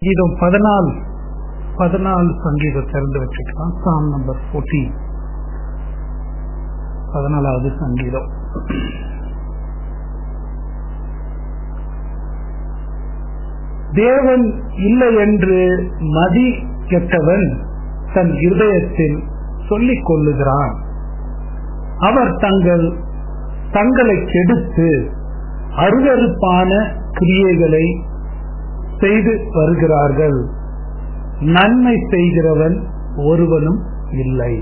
கீதம் பதினாலு பதினாலு சங்கீதம் திறந்து வச்சுக்கலாம் சாம் நம்பர் ஃபோர்டீன் பதினாலாவது சங்கீதம் தேவன் இல்லை என்று மதி கெட்டவன் தன் இருதயத்தில் சொல்லிக் கொள்ளுகிறான் அவர் தங்கள் தங்களை கெடுத்து அருவறுப்பான கிரியைகளை செய்து வருகிறார்கள் நன்மை செய்கிறவன் ஒருவனும் இல்லை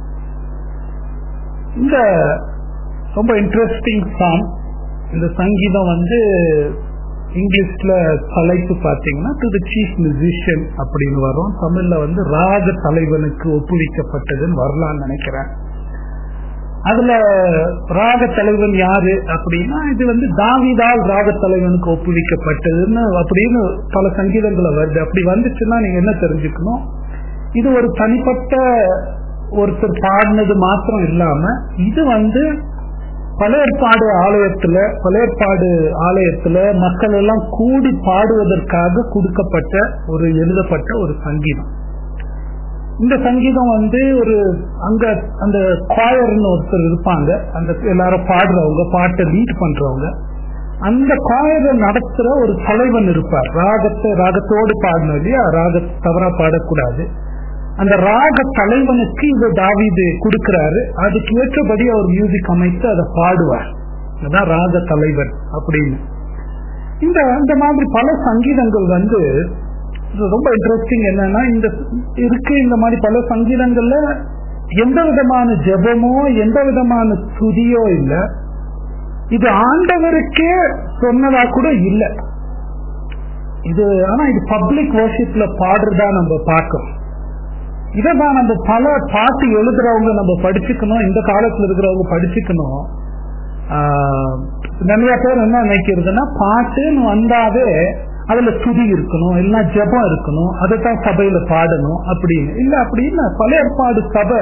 இந்த ரொம்ப இன்ட்ரெஸ்டிங் சாங் இந்த சங்கீதம் வந்து இங்கிலீஷ்ல தலைப்பு பாத்தீங்கன்னா டு த சீஃப் மியூசிஷியன் அப்படின்னு வரும் தமிழ்ல வந்து ராக தலைவனுக்கு ஒப்புவிக்கப்பட்டதுன்னு வரலாம்னு நினைக்கிறேன் அதுல ராக தலைவன் யாரு அப்படின்னா இது வந்து தாவிதால் ராக தலைவனுக்கு ஒப்புவிக்கப்பட்டதுன்னு அப்படின்னு பல சங்கீதங்களை வருது அப்படி வந்துச்சுன்னா நீங்க என்ன தெரிஞ்சுக்கணும் இது ஒரு தனிப்பட்ட ஒருத்தர் பாடினது மாத்திரம் இல்லாம இது வந்து பழையற்பாடு ஆலயத்துல பழையற்பாடு ஆலயத்துல மக்கள் எல்லாம் கூடி பாடுவதற்காக கொடுக்கப்பட்ட ஒரு எழுதப்பட்ட ஒரு சங்கீதம் இந்த சங்கீதம் வந்து ஒரு அங்க அந்த காயர்னு ஒருத்தர் இருப்பாங்க அந்த எல்லாரும் பாடுறவங்க பாட்டை லீட் பண்றவங்க அந்த காயரை நடத்துற ஒரு தலைவன் இருப்பார் ராகத்தை ராகத்தோடு பாடணும் இல்லையா ராக தவறா பாடக்கூடாது அந்த ராக தலைவனுக்கு இந்த தாவிது கொடுக்கிறாரு அதுக்கு ஏற்றபடி அவர் மியூசிக் அமைத்து அதை பாடுவார் அதான் ராக தலைவன் அப்படின்னு இந்த இந்த மாதிரி பல சங்கீதங்கள் வந்து ரொம்ப இன்ட்ரெஸ்டிங் என்னன்னா இந்த இருக்கு இந்த மாதிரி பல சங்கீதங்கள்ல எந்த விதமான ஜபமோ எந்த விதமான துதியோ இல்ல இது ஆண்டவருக்கே சொன்னதா கூட இல்ல இது ஆனா இது பப்ளிக் வர்ஷிப்ல பாடுறதா நம்ம பார்க்கணும் இதான் நம்ம பல பாட்டு எழுதுறவங்க நம்ம படிச்சுக்கணும் இந்த காலத்துல இருக்கிறவங்க படிச்சுக்கணும் நிறைய பேர் என்ன நினைக்கிறதுன்னா பாட்டுன்னு வந்தாவே அதுல துதி இருக்கணும் இல்லைன்னா ஜபம் இருக்கணும் அதைத்தான் சபையில பாடணும் அப்படின்னு இல்ல அப்படின்னு பல ஏற்பாடு சபை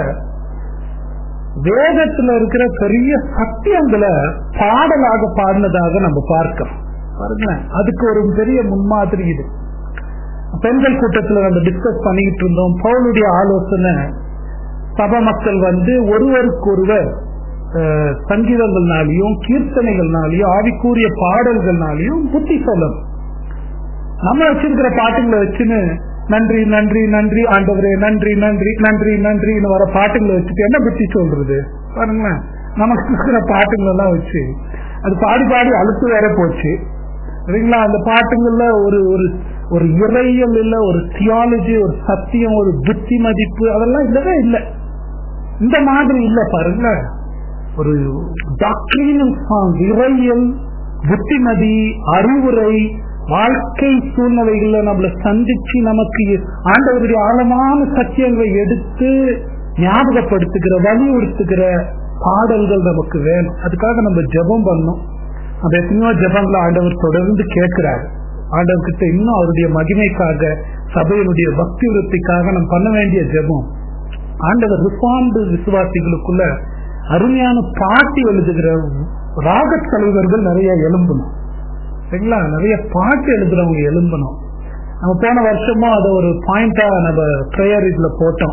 வேதத்துல இருக்கிற பெரிய சத்தியங்களை பாடலாக பாடினதாக நம்ம பார்க்கிறோம் பாருங்களேன் அதுக்கு ஒரு பெரிய முன்மாதிரி இது பெண்கள் கூட்டத்துல நம்ம டிஸ்கஸ் பண்ணிக்கிட்டு இருந்தோம் பவுனுடைய ஆலோசனை சபை மக்கள் வந்து ஒருவருக்கொருவர் சங்கீதங்கள்னாலையும் கீர்த்தனைகள்னாலையும் ஆவிக்கூறிய பாடல்கள்னாலையும் புத்தி சொல்லணும் நம்ம வச்சிருக்கிற பாட்டுங்களை வச்சுன்னு நன்றி நன்றி நன்றி ஆண்டவரே நன்றி நன்றி நன்றி நன்றின்னு வர பாட்டுங்களை வச்சுட்டு என்ன புத்தி சொல்றது பாருங்களேன் நமக்கு இருக்கிற பாட்டுங்கள் எல்லாம் வச்சு அது பாடி பாடி அழுத்து வேற போச்சு சரிங்களா அந்த பாட்டுங்கள்ல ஒரு ஒரு ஒரு இறையல் இல்ல ஒரு தியாலஜி ஒரு சத்தியம் ஒரு புத்தி மதிப்பு அதெல்லாம் இல்லவே இல்லை இந்த மாதிரி இல்ல பாருங்க ஒரு டாக்டரினல் சாங் இறையல் புத்திமதி அறிவுரை வாழ்க்கை சூழ்நிலைகள்ல நம்மள சந்திச்சு நமக்கு ஆண்டவருடைய ஆழமான சத்தியங்களை எடுத்து ஞாபகப்படுத்துகிற வலியுறுத்துகிற பாடல்கள் நமக்கு வேணும் அதுக்காக நம்ம ஜபம் பண்ணோம் நம்ம எத்தனையோ ஜபங்களை ஆண்டவர் தொடர்ந்து கேட்கிறாரு ஆண்டவர்கிட்ட இன்னும் அவருடைய மகிமைக்காக சபையினுடைய பக்தி விருத்திக்காக நம்ம பண்ண வேண்டிய ஜபம் ஆண்டவர் ரிஃபார்ம்டு விசுவாசிகளுக்குள்ள அருமையான பாட்டி எழுதுகிற ராக தலைவர்கள் நிறைய எழும்பணும் சரிங்களா நிறைய பாட்டு எழுதுறவங்க எழும்பணும் நம்ம போன வருஷமும் அதை ஒரு பாயிண்டா நம்ம ப்ரேயர் இதுல போட்டோம்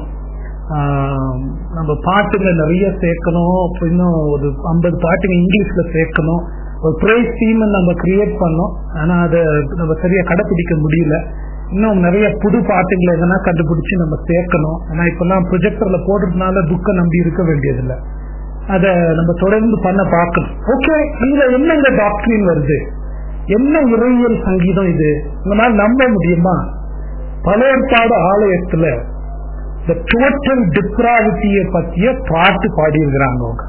நம்ம பாட்டுங்க நிறைய சேர்க்கணும் இன்னும் ஒரு ஐம்பது பாட்டுங்க இங்கிலீஷ்ல சேர்க்கணும் ஒரு பிரைஸ் டீம் நம்ம கிரியேட் பண்ணோம் ஆனா அதை நம்ம சரியா கடைபிடிக்க முடியல இன்னும் நிறைய புது பாட்டுகளை எதனா கண்டுபிடிச்சு நம்ம சேர்க்கணும் ஏன்னா இப்பெல்லாம் ப்ரொஜெக்டர்ல போடுறதுனால புக்கை நம்பி இருக்க வேண்டியதில்லை அதை நம்ம தொடர்ந்து பண்ண பார்க்கணும் ஓகே இதுல என்னங்க டாக்டரின் வருது என்ன இறையியல் சங்கீதம் இது உங்களால நம்ப முடியுமா பழையற்பாடு ஆலயத்துல இந்த டோட்டல் டிப்ராவிட்டிய பத்திய பாட்டு பாடியிருக்கிறாங்க அவங்க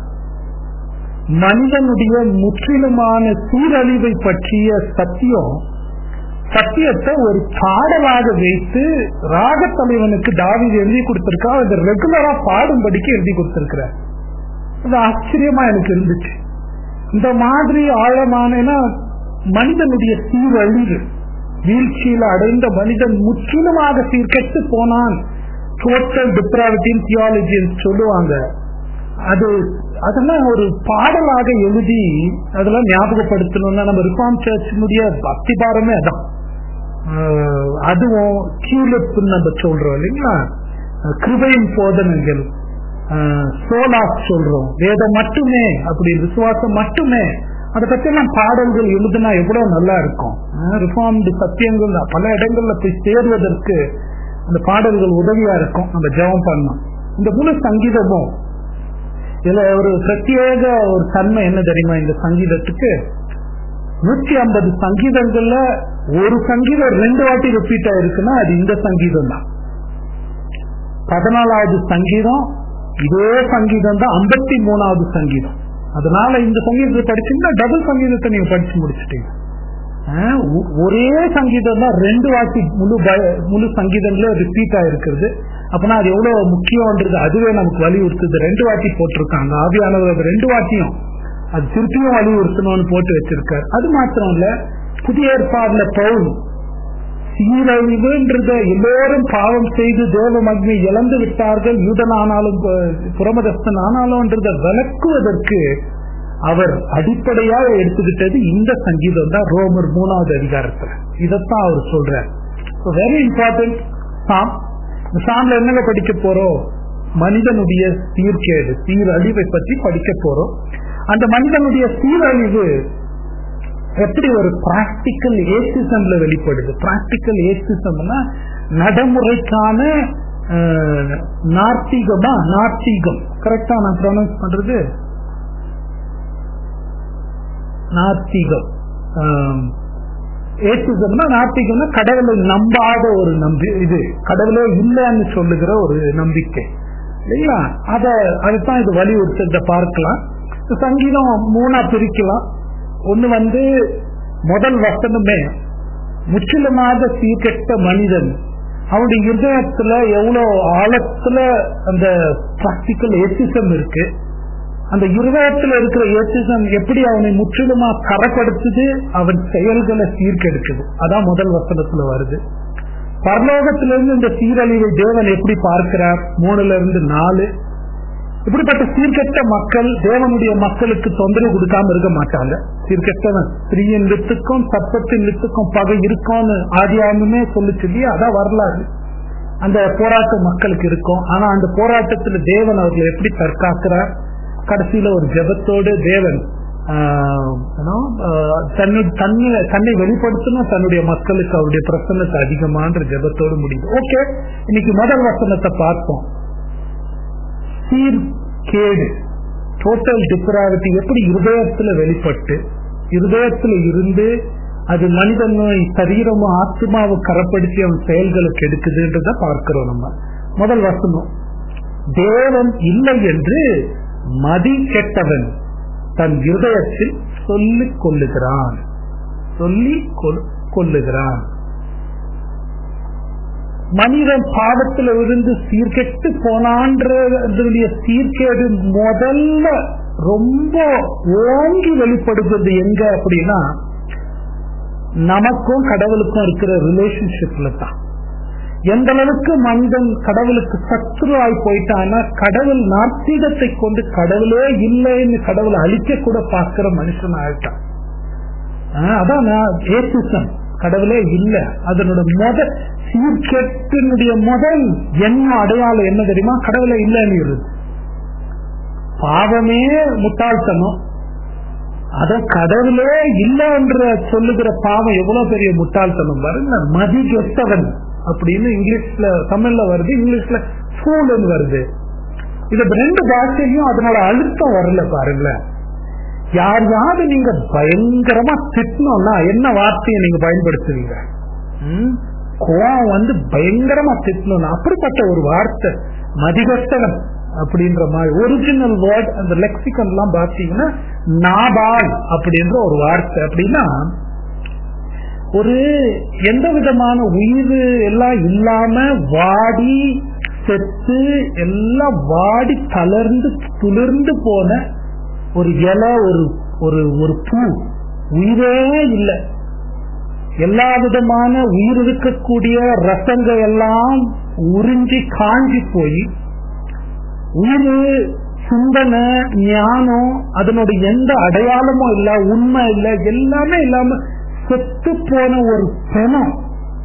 மனிதனுடைய முற்றிலுமான சீரழிவை பற்றிய சத்தியம் சத்தியத்தை ஒரு பாடலாக வைத்து ராகத்தலைவனுக்கு தாவி எழுதி கொடுத்திருக்கா அதை ரெகுலரா பாடும்படிக்கு எழுதி கொடுத்திருக்கிறார் அது ஆச்சரியமா எனக்கு இருந்துச்சு இந்த மாதிரி ஆழமான மனிதனுடைய சீரழிவு வீழ்ச்சியில அடைந்த மனிதன் முற்றிலுமாக சீர்கெட்டு போனான் டோட்டல் டிப்ராவிட்டின் தியாலஜின்னு சொல்லுவாங்க அது அதெல்லாம் ஒரு பாடலாக எழுதி அதெல்லாம் ஞாபகப்படுத்தணும்னா நம்ம ரிஃபார்ம் சர்ச்சினுடைய அத்திபாரமே அதான் ஆஹ் அதுவும் கியூலிப் நம்ம சொல்றோம் இல்லைங்களா அஹ் கிருபையின் போதனைகள் சோலாஸ் சொல்றோம் வேதம் மட்டுமே அப்படி விசுவாசம் மட்டுமே அதை பத்தி எல்லாம் பாடல்கள் எழுதுனா எவ்வளவு நல்லா இருக்கும் ரிஃபார்ம்டு சத்தியங்கள் பல இடங்கள்ல போய் சேர்வதற்கு அந்த பாடல்கள் உதவியா இருக்கும் நம்ம ஜெபம் பண்ணோம் இந்த முழு சங்கீதமும் இதுல ஒரு பிரத்யேக ஒரு தன்மை என்ன தெரியுமா இந்த சங்கீதத்துக்கு நூற்றி ஐம்பது சங்கீதங்கள்ல ஒரு சங்கீதம் ரெண்டு வாட்டி ரிப்பீட் ஆயிருக்குன்னா அது இந்த சங்கீதம் தான் பதினாலாவது சங்கீதம் இதே சங்கீதம் தான் ஐம்பத்தி மூணாவது சங்கீதம் அதனால இந்த சங்கீதத்தை படிச்சீங்கன்னா டபுள் சங்கீதத்தை நீங்க படிச்சு முடிச்சிட்டீங்க ஆஹ் ஒ- ஒரே சங்கீதம் தான் ரெண்டு வாட்டி முழு ப- முழு சங்கீதங்கள ரிப்பீட் ஆயிருக்கிறது அப்பனா அது எவ்வளவு முக்கியம்ன்றது அதுவே நமக்கு வலியுறுத்துது ரெண்டு வாட்டி போட்டிருக்காங்க ஆவியானவர் அது ரெண்டு வாட்டியும் அது திருப்பியும் வலியுறுத்தணும்னு போட்டு வச்சிருக்காரு அது மாத்திரம் இல்ல புதிய ஏற்பாடுல பவுல் சீரழிவுன்றத எல்லோரும் பாவம் செய்து தேவ மகிமை இழந்து விட்டார்கள் யூதனானாலும் பு- புறமதஸ்தன் ஆனாலும்ன்றத விளக்குவதற்கு அவர் அடிப்படையா எடுத்துக்கிட்டது இந்த சங்கீதம் தான் ரோமர் மூணாவது அதிகாரத்துல இதத்தான் அவர் சொல்றார் வெரி இம்பார்ட்டன்ட் சாம் இந்த சாம்ல என்னங்க படிக்க போறோம் மனிதனுடைய சீர்கேடு சீரழிவை பற்றி படிக்க போறோம் அந்த மனிதனுடைய சீரழிவு எப்படி ஒரு பிராக்டிக்கல் ஏசிசம்ல வெளிப்படுது பிராக்டிக்கல் ஏசிசம்னா நடைமுறைக்கான அஹ், நார்த்தீகமா நார்த்தீகம் கரெக்டா நான் ப்ரொனவுன்ஸ் பண்றது நார்த்தீகம் ஏசிசம்னா நார்த்தீகம்னா கடவுளை நம்பாத ஒரு நம்பி இது கடவுளே இல்லைன்னு சொல்லுகிற ஒரு நம்பிக்கை இல்லைங்களா அத அதுதான் இது வலியுறுத்தத பார்க்கலாம் இந்த சங்கீதம் மூணா பிரிக்கலாம் ஒண்ணு வந்து முதல் வசனமே முற்றிலுமாக சீர்கெட்ட மனிதன் அவனுடைய இருதயத்துல எவ்வளவு ஆழத்துல அந்த பிராக்டிக்கல் ஏசிசம் இருக்கு அந்த இருதயத்துல இருக்கிற ஏசிசம் எப்படி அவனை முற்றிலுமா கரப்படுத்துது அவன் செயல்களை சீர்கெடுக்குது அதான் முதல் வசனத்துல வருது பரலோகத்திலிருந்து இந்த சீரழிவை தேவன் எப்படி பார்க்கிறார் மூணுல இருந்து நாலு இப்படிப்பட்ட சீர்கெட்ட மக்கள் தேவனுடைய மக்களுக்கு தொந்தரவு கொடுக்காம இருக்க மாட்டாங்க சீர்கெட்டவன் ஸ்திரீயின் வித்துக்கும் சர்ப்பத்தின் வித்துக்கும் பகை இருக்கும்னு ஆதியாகமே சொல்லுச்சு இல்லையா அதான் வரலாறு அந்த போராட்டம் மக்களுக்கு இருக்கும் ஆனா அந்த போராட்டத்துல தேவன் அவர்களை எப்படி தற்காக்கிறார் கடைசியில ஒரு ஜெபத்தோடு தேவன் ஆஹ், you know, ஆஹ், தன்னு- தன்னை தன்னை வெளிப்படுத்தணும் தன்னுடைய மக்களுக்கு அவருடைய பிரசன்னத்தை அதிகமான்ற ஜெபத்தோடு முடியுது ஓகே இன்னைக்கு முதல் வசனத்தை பார்ப்போம் சீர்கேடு டோட்டல் டிப்ராவிட்டி எப்படி இருதயத்துல வெளிப்பட்டு இருதயத்துல இருந்து அது மனிதனை சரீரமும் ஆத்மாவும் கரப்படுத்தி அவன் செயல்களுக்கு எடுக்குதுன்றத பார்க்கிறோம் நம்ம முதல் வசனம் தேவன் இல்லை என்று மதி கெட்டவன் தன் இருதயத்தில் சொல்லிக் கொள்ளுகிறான் சொல்லி கொள்- கொள்ளுகிறான் மனிதன் பாவத்துல இருந்து சீர்கெட்டு போனான்றதுடைய சீர்கேடு முதல்ல ரொம்ப ஓங்கி வெளிப்படுகிறது எங்க அப்படின்னா நமக்கும் கடவுளுக்கும் இருக்கிற ரிலேஷன்ஷிப்ல தான் எந்த அளவுக்கு மனிதன் கடவுளுக்கு சத்ருவாய் போயிட்டான்னா கடவுள் நாத்திகத்தை கொண்டு கடவுளே இல்லைன்னு கடவுளை அழிக்க கூட பார்க்கிற மனுஷன் ஆயிட்டான் ஆஹ் அதான் நான் ஏசிசம் கடவுளே இல்ல அதனோட முதல் சீர்கேட்டினுடைய முதல் என்ன அடையாளம் என்ன தெரியுமா கடவுளே இல்லைன்னு இருக்கு பாவமே முட்டாள்தனம் அத கடவுளே இல்லைன்ற சொல்லுகிற பாவம் எவ்வளவு பெரிய முட்டாள்தனம் பாருங்க மதி கெட்டவன் அப்படின்னு இங்கிலீஷ்ல தமிழ்ல வருது இங்கிலீஷ்ல ஃபூல்னு வருது இது ரெண்டு பாஷையும் அதனோட அழுத்தம் வரல பாருங்களேன் யாரையாவது நீங்க பயங்கரமா திட்டணும்னா என்ன வார்த்தையை நீங்க பயன்படுத்துவீங்க ம்? கோவம் வந்து பயங்கரமா திட்டணும்னா அப்படிப்பட்ட ஒரு வார்த்தை மதிகட்டவன் அப்படின்ற மாதிரி ஒரிஜினல் வேர்ட் அந்த லெக்சிகன் எல்லாம் பார்த்தீங்கன்னா நாபால் அப்படின்ற ஒரு வார்த்தை அப்படின்னா ஒரு எந்த விதமான உயிர் எல்லாம் இல்லாம வாடி செத்து எல்லாம் வாடி தளர்ந்து துளிர்ந்து போன ஒரு இலை ஒரு ஒரு ஒரு பூ உயிரே இல்லை எல்லா விதமான உயிர் இருக்கக்கூடிய ரசங்கள் எல்லாம் உறிஞ்சி காஞ்சி போய் உயிர் சிந்தனை ஞானம் அதனோட எந்த அடையாளமும் இல்ல உண்மை இல்ல எல்லாமே இல்லாம செத்து போன ஒரு பிணம்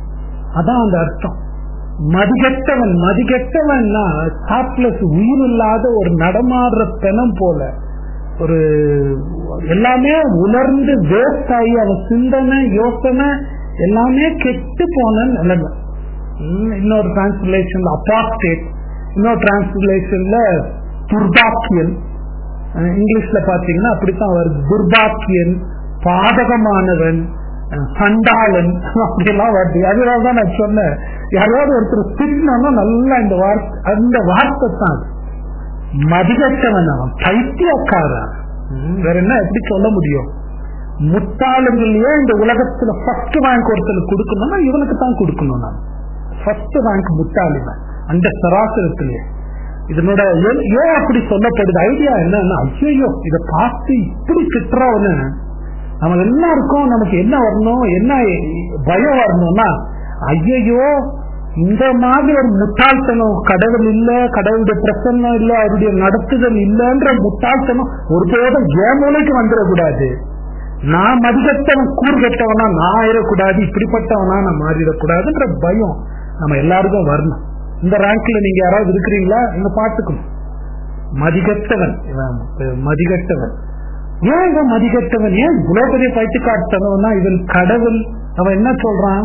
அதான் அந்த அர்த்தம் மதிகெட்டவன் மதிகெட்டவன்னா சாப்லஸ் உயிர் இல்லாத ஒரு நடமாடுற பிணம் போல ஒரு எல்லாமே உணர்ந்து வேஸ்ட் ஆகி அவன் சிந்தனை யோசனை எல்லாமே கெட்டு போன நிலைமை ம், இன்னொரு டிரான்ஸ்லேஷன்ல அப்பாஸ்டேட் இன்னொரு டிரான்ஸ்லேஷன்ல துர்பாக்கியன் அஹ் இங்கிலீஷ்ல பாத்தீங்கன்னா அப்படித்தான் வருது துர்பாக்கியன் பாதகமானவன் அஹ் சண்டாளன் அப்படிலாம் வருது அதனால தான் நான் சொன்னேன் யாராவது ஒருத்தர் திட்டினா நல்லா இந்த வார்த்தை அந்த வார்த்தை தான் அது. மதிகட்டவன் அவன் பைத்தியக்காரன் ம், வேற என்ன எப்படி சொல்ல முடியும் முட்டாளுங்களையே இந்த உலகத்துல ஃபர்ஸ்ட் ரேங்க் ஒருத்தருக்கு கொடுக்கணும்னா இவனுக்கு தான் கொடுக்கணும் நான் ஃபர்ஸ்ட் ரேங்க் முட்டாளிவன் அந்த சராசரத்திலேயே இதனோட ஏன் ஏன் அப்படி சொல்லப்படுது ஐடியா என்னன்னா ஐயோ இத பார்த்து இப்படி திட்டுறவனு நம்ம எல்லாருக்கும் நமக்கு என்ன வரணும் என்ன பயம் வரணும்னா ஐயோ இந்த மாதிரி ஒரு முட்டாள்தனம் கடவுள் இல்ல கடவுளுடைய பிரசன்னம் இல்ல அவருடைய நடத்துதல் இல்லைன்ற முட்டாள்தனம் ஒருபோதும் என் மூலைக்கு வந்துடக்கூடாது நான் மதிகட்டவன் கூறுகட்டவனா நான் ஆயிடக்கூடாது இப்படிப்பட்டவனா நான் மாறிடக்கூடாதுன்ற பயம் நம்ம எல்லாருக்கும் வரணும் இந்த ரேங்க்ல நீங்க யாராவது இருக்கிறீங்களா இங்க பாத்துக்கணும் மதிகட்டவன் இவன் மதிகட்டவன் ஏன் இவன் மதிகட்டவன் ஏன் இவ்வளவு பெரிய பைத்துக்காட்டவனா இவன் கடவுள் அவன் என்ன சொல்றான்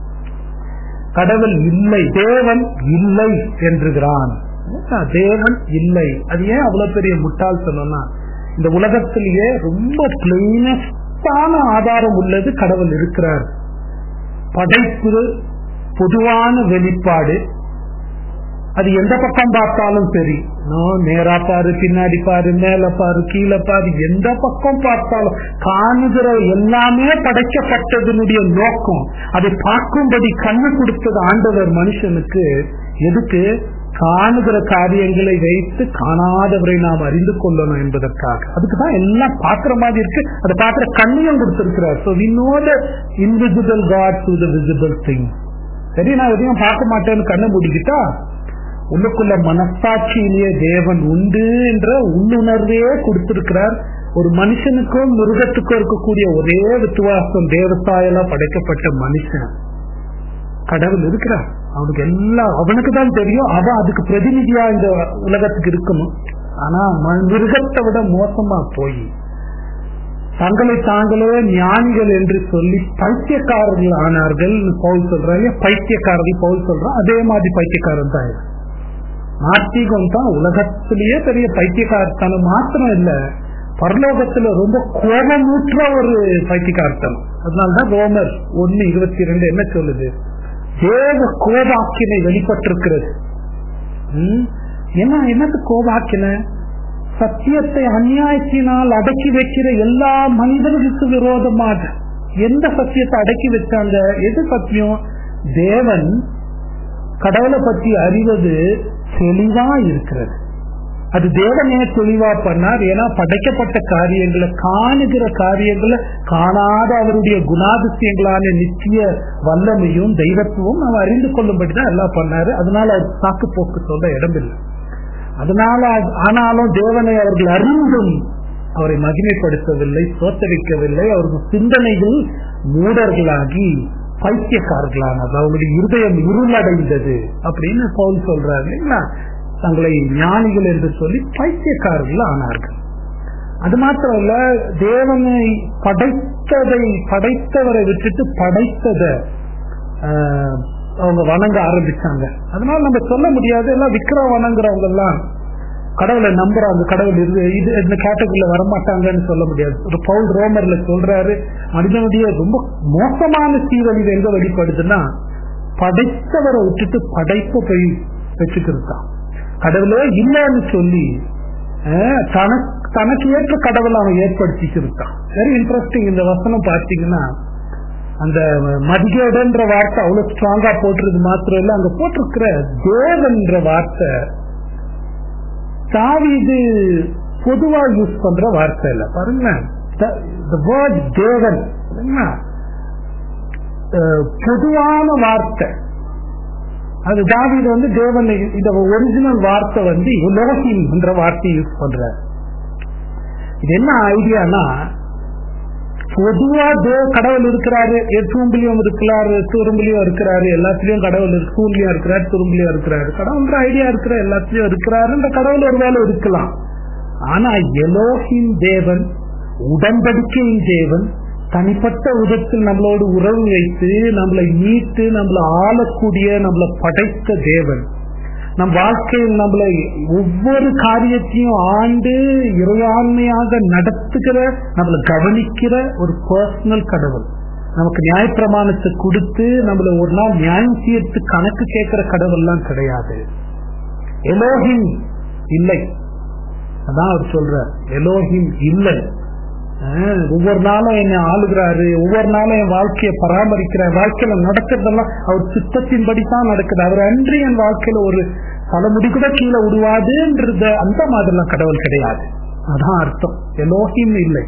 கடவுள் இல்லை தேவன் இல்லை என்றுகிறான் தேவன் இல்லை அது ஏன் அவ்வளவு பெரிய முட்டாள் சொன்னா இந்த உலகத்திலேயே ரொம்ப பிளைனஸ்டான ஆதாரம் உள்ளது கடவுள் இருக்கிறார் படைப்பு பொதுவான வெளிப்பாடு அது எந்த பக்கம் பார்த்தாலும் சரி நேரா பாரு பின்னாடி பாரு மேல பாரு கீழே பாரு எந்த பக்கம் பார்த்தாலும் காணுகிற எல்லாமே படைக்கப்பட்டதனுடைய நோக்கம் அதை பார்க்கும்படி கண்ணு கொடுத்தது ஆண்டவர் மனுஷனுக்கு எதுக்கு காணுகிற காரியங்களை வைத்து காணாதவரை நாம் அறிந்து கொள்ளணும் என்பதற்காக அதுக்குதான் எல்லாம் பாக்குற மாதிரி இருக்கு அதை பாக்குற கண்ணையும் கொடுத்திருக்கிறார் so we know the invisible God to the visible thing சரி நான் எதையும் பார்க்க மாட்டேன்னு கண்ணை முடிக்கிட்டா உள்ளுக்குள்ள மனசாட்சியிலேயே தேவன் உண்டு என்ற உள்ளுணர்வே கொடுத்திருக்கிறார் ஒரு மனுஷனுக்கும் மிருகத்துக்கும் இருக்கக்கூடிய ஒரே விசுவாசம் தேவசாயெல்லாம் படைக்கப்பட்ட மனுஷன் கடவுள் இருக்கிறார் அவனுக்கு எல்லாம் அவனுக்கு தான் தெரியும் அவன் அதுக்கு பிரதிநிதியா இந்த உலகத்துக்கு இருக்கணும் ஆனா மிருகத்தை விட மோசமா போய் தங்களை தாங்களே ஞானிகள் என்று சொல்லி பைத்தியக்காரர்கள் ஆனார்கள் பவுல் சொல்றாங்க பைத்தியக்காரர்கள் பவுல் சொல்றான் அதே மாதிரி பைத்தியக்காரன் தான் நாத்திகம் தான் உலகத்திலேயே பெரிய பைத்தியக்காரத்தனம் மாத்திரம் இல்ல பரலோகத்துல ரொம்ப கோபமூற்ற ஒரு பைத்தியக்காரத்தனம் அதனாலதான் ரோமர் ஒன்னு இருபத்தி ரெண்டு என்ன சொல்லுது தேவ கோபாக்கினை வெளிப்பட்டிருக்கிறது என்ன என்னது கோபாக்கின சத்தியத்தை அநியாயத்தினால் அடக்கி வைக்கிற எல்லா மனிதர்களுக்கு விரோதமாக எந்த சத்தியத்தை அடக்கி வச்சாங்க எது சத்தியம் தேவன் கடவுளை பற்றி அறிவது தெளிவா இருக்கிறது அது தேவனே தெளிவா பண்ணார் ஏன்னா படைக்கப்பட்ட காரியங்களை காணுகிற காரியங்களை காணாத அவருடைய குணாதிசயங்களான நித்திய வல்லமையும் தெய்வத்துவம் நம்ம அறிந்து கொள்ளும்படிதான் எல்லாம் பண்ணாரு அதனால அது சாக்கு போக்கு சொல்ல இடமில்லை அதனால ஆனாலும் தேவனை அவர்கள் அறிந்தும் அவரை மகிமைப்படுத்தவில்லை சோத்தரிக்கவில்லை அவர்கள் சிந்தனைகள் மூடர்களாகி பைத்தியக்காரர்களானது அவங்களுடைய இருதயம் இருளடைந்தது அப்படின்னு பவுல் சொல்றாரு இல்லைங்களா தங்களை ஞானிகள் என்று சொல்லி பைத்தியக்காரர்கள் ஆனார்கள் அது மாத்திரம் இல்ல தேவனை படைத்ததை படைத்தவரை விட்டுட்டு படைத்ததை அவங்க வணங்க ஆரம்பிச்சாங்க அதனால நம்ம சொல்ல முடியாது எல்லாம் விக்கிர வணங்குறவங்க எல்லாம் கடவுளை நம்புறாங்க கடவுள் இது இது இந்த கேட்டகரியில வரமாட்டாங்கன்னு சொல்ல முடியாது ஒரு பவுல் ரோமர்ல சொல்றாரு மனிதனுடைய ரொம்ப மோசமான சீரழிவு எங்க வெளிப்படுதுன்னா படைத்தவரை விட்டுட்டு படைப்பை போய் வச்சுக்கிருக்கான் கடவுளே இல்லைன்னு சொல்லி தனக்கு தனக்கு ஏற்ற கடவுளை அவன் ஏற்படுத்திக்கிருக்கான் வெரி இன்ட்ரெஸ்டிங் இந்த வசனம் பார்த்தீங்கன்னா அந்த மதிகேடன்ற வார்த்தை அவ்வளவு ஸ்ட்ராங்கா போட்டிருக்கு மாத்திரம் இல்ல அங்க போட்டிருக்கிற தேவன்ற வார்த்தை தாவிது பொதுவா யூஸ் பண்ற வார்த்தை இல்ல பாருங்க தேவன் பொதுவான வார்த்தை அது தாவிது வந்து தேவன் இந்த ஒரிஜினல் வார்த்தை வந்து உலகின் என்ற வார்த்தையை யூஸ் பண்ற இது என்ன ஐடியானா பொதுவா தே கடவுள் இருக்கிறாரு தூம்பிலையும் இருக்கிறாரு துரும்பிலையும் இருக்கிறாரு எல்லாத்துலயும் கடவுள் இருக்கு தூண்லயும் இருக்கிறாரு துரும்பிலையும் இருக்கிறாரு கடவுள் ஐடியா இருக்கிற எல்லாத்துலயும் இருக்கிறாரு இந்த கடவுள் ஒரு வேலை இருக்கலாம் ஆனா எலோஹின் தேவன் உடன்படிக்கையின் தேவன் தனிப்பட்ட விதத்தில் நம்மளோடு உறவு வைத்து நம்மளை மீட்டு நம்மளை ஆளக்கூடிய நம்மளை படைத்த தேவன் நம் வாழ்க்கையில் நம்மளை ஒவ்வொரு காரியத்தையும் ஆண்டு இறையாண்மையாக நடத்துகிற நம்மளை கவனிக்கிற ஒரு பர்சனல் கடவுள் நமக்கு நியாயப்பிரமாணத்தை கொடுத்து நம்மள ஒரு நாள் நியாயம் தீர்த்து கணக்கு கேட்கிற கடவுள்லாம் கிடையாது எலோஹிம் இல்லை அதான் அவர் சொல்ற எலோஹிம் இல்லை ஒவ்வொரு நாளும் என்னை ஆளுகிறாரு ஒவ்வொரு நாளும் என் வாழ்க்கையை பராமரிக்கிறார் வாழ்க்கையில நடக்கிறதெல்லாம் அவர் சித்தத்தின்படி தான் நடக்குது அவர் அன்றி என் வாழ்க்கையில ஒரு தலைமுடி கூட கீழே விடுவாதுன்றது அந்த மாதிரிலாம் கடவுள் கிடையாது அதான் அர்த்தம் எலோஹிம் இல்லை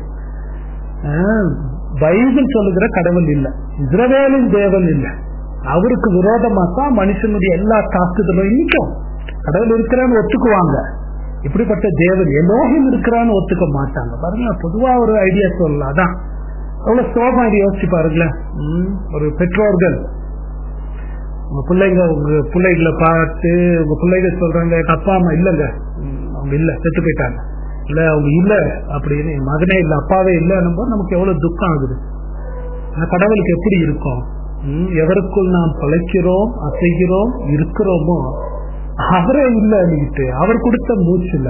பைபிள் சொல்லுகிற கடவுள் இல்லை இஸ்ரவேலின் தேவன் இல்லை அவருக்கு விரோதமா தான் மனுஷனுடைய எல்லா தாக்குதலும் இன்னைக்கும் கடவுள் இருக்கிறான்னு ஒத்துக்குவாங்க இப்படிப்பட்ட தேவன் எலோகம் இருக்கிறான்னு ஒத்துக்க மாட்டாங்க பாருங்க பொதுவா ஒரு ஐடியா சொல்லலாம் அதான் எவ்வளவு சோகம் இது யோசிச்சு பாருங்களேன் ஒரு பெற்றோர்கள் உங்க பிள்ளைங்க உங்க பிள்ளைகளை பார்த்து உங்க பிள்ளைங்க சொல்றாங்க எங்க அப்பா அம்மா இல்லைங்க அவங்க இல்ல செத்து போயிட்டாங்க இல்ல அவங்க இல்ல அப்படின்னு என் மகனே இல்ல அப்பாவே இல்லைன்னும் போது நமக்கு எவ்வளவு துக்கம் ஆகுது கடவுளுக்கு எப்படி இருக்கும் எவருக்குள் நாம் பழைக்கிறோம் அசைகிறோம் இருக்கிறோமோ அவரே இல்லைன்னுட்டு அவர் கொடுத்த மூச்சுல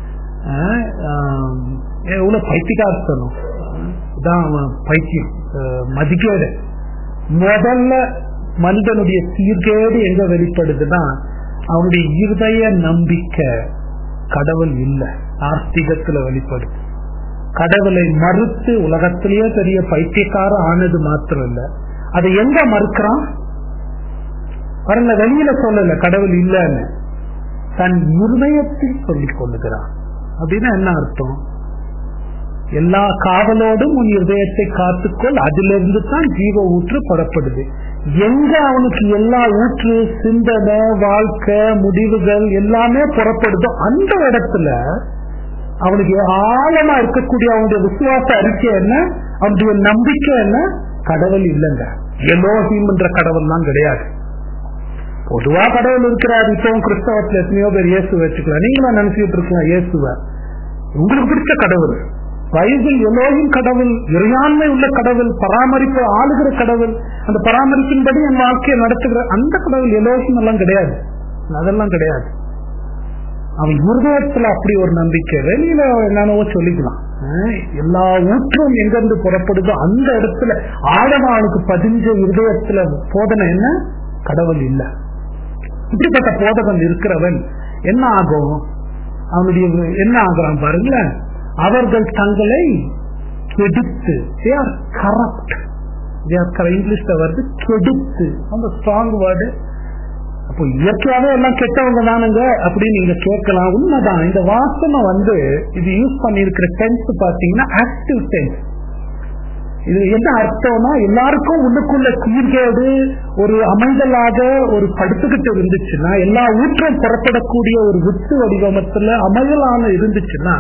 எவ்வளவு பைத்தியகார்த்தனும் இதான் பைத்தியம் மதிக்கேடு முதல்ல மனிதனுடைய சீர்கேடு எங்க வெளிப்படுதுன்னா அவனுடைய இருதய நம்பிக்கை கடவுள் இல்லை ஆஸ்திகத்துல வெளிப்படுது கடவுளை மறுத்து உலகத்திலேயே பெரிய பைத்தியக்கார ஆனது மாத்திரம் இல்ல அதை எங்க மறுக்கிறான் பாருங்க வெளியில சொல்லல கடவுள் இல்லன்னு தன் இருதயத்தில் சொல்லிக் கொள்ளுகிறான் அப்படின்னா என்ன அர்த்தம் எல்லா காவலோடும் உன் இருதயத்தை காத்துக்கொள் அதிலிருந்து தான் ஜீவ ஊற்று புறப்படுது எங்க அவனுக்கு எல்லா ஊற்று சிந்தனை வாழ்க்கை முடிவுகள் எல்லாமே புறப்படுதோ அந்த இடத்துல அவனுக்கு ஆழமா இருக்கக்கூடிய அவனுடைய விசுவாச அறிக்கை என்ன அவனுடைய நம்பிக்கை என்ன கடவுள் இல்லைங்க எலோஹிம் என்ற கடவுள் தான் கிடையாது பொதுவா கடவுள் இருக்கிறார் இப்பவும் கிறிஸ்தவத்துல எத்தனையோ பேர் இயேசு வச்சுக்கலாம் நீங்களும் நினைச்சுட்டு இருக்கலாம் இயேசுவ உங்களுக்கு பிடிச்ச கடவுள் பைபிள் எல்லோரும் கடவுள் இறையாண்மை உள்ள கடவுள் பராமரிப்பு ஆளுகிற கடவுள் அந்த பராமரிப்பின்படி என் வாழ்க்கையை நடத்துகிற அந்த கடவுள் எல்லோரும் எல்லாம் கிடையாது அதெல்லாம் கிடையாது அவன் இருதயத்துல அப்படி ஒரு நம்பிக்கை வெளியில என்னென்னவோ சொல்லிக்கலாம் எல்லா ஊற்றும் எங்கிருந்து புறப்படுதோ அந்த இடத்துல ஆழமா அவனுக்கு பதிஞ்ச இருதயத்துல போதனை என்ன கடவுள் இல்லை இப்படிப்பட்ட போதகன் இருக்கிறவன் என்ன ஆகும் அவனுடைய என்ன ஆகுறான் பாருங்களேன் அவர்கள் தங்களை கெடுத்து கரப்ட் இங்கிலீஷ்ல வருது கெடுத்து அந்த ஸ்ட்ராங் வேர்டு அப்போ இயற்கையாவே எல்லாம் கெட்டவங்க தானுங்க அப்படின்னு நீங்க கேட்கலாம் உண்மைதான் இந்த வாசனை வந்து இது யூஸ் பண்ணிருக்கிற டென்ஸ் பாத்தீங்கன்னா ஆக்டிவ் டென்ஸ் இது என்ன அர்த்தம்னா எல்லாருக்கும் உள்ளுக்குள்ள சீர்கேடு ஒரு அமைதலாக ஒரு படுத்துக்கிட்டு இருந்துச்சுன்னா எல்லா ஊற்றம் புறப்படக்கூடிய ஒரு வித்து வடிவமத்துல அமைதலான இருந்துச்சுன்னா